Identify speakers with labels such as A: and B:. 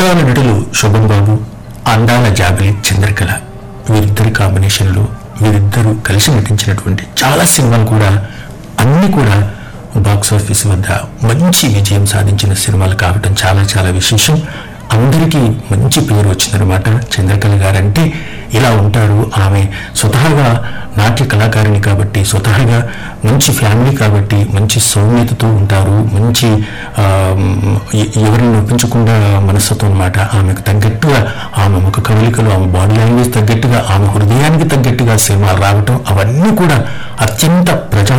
A: అందాల నటులు శోభన్ బాబు అందాల జాబిలి చంద్రకళ వీరిద్దరి కాంబినేషన్లో వీరిద్దరూ కలిసి నటించినటువంటి చాలా సినిమాలు కూడా అన్నీ కూడా బాక్స్ ఆఫీస్ వద్ద మంచి విజయం సాధించిన సినిమాలు కావటం చాలా చాలా విశేషం అందరికీ మంచి పేరు వచ్చిందనమాట చంద్రకళ గారంటే ఇలా ఉంటారు ఆమె స్వతహాగా నాట్య కళాకారిణి కాబట్టి స్వతహాగా మంచి ఫ్యామిలీ కాబట్టి మంచి సౌమ్యతతో ఉంటారు మంచి ఆ, ఎ- ఎవరిని నొప్పించకుండా మనస్తత్వం అనమాట ఆమెకు తగ్గట్టుగా ఆమె ముఖ కవలికలు ఆమె బాడీ లాంగ్వేజ్ తగ్గట్టుగా ఆమె హృదయానికి తగ్గట్టుగా సినిమాలు రావటం అవన్నీ కూడా అత్యంత ప్రజా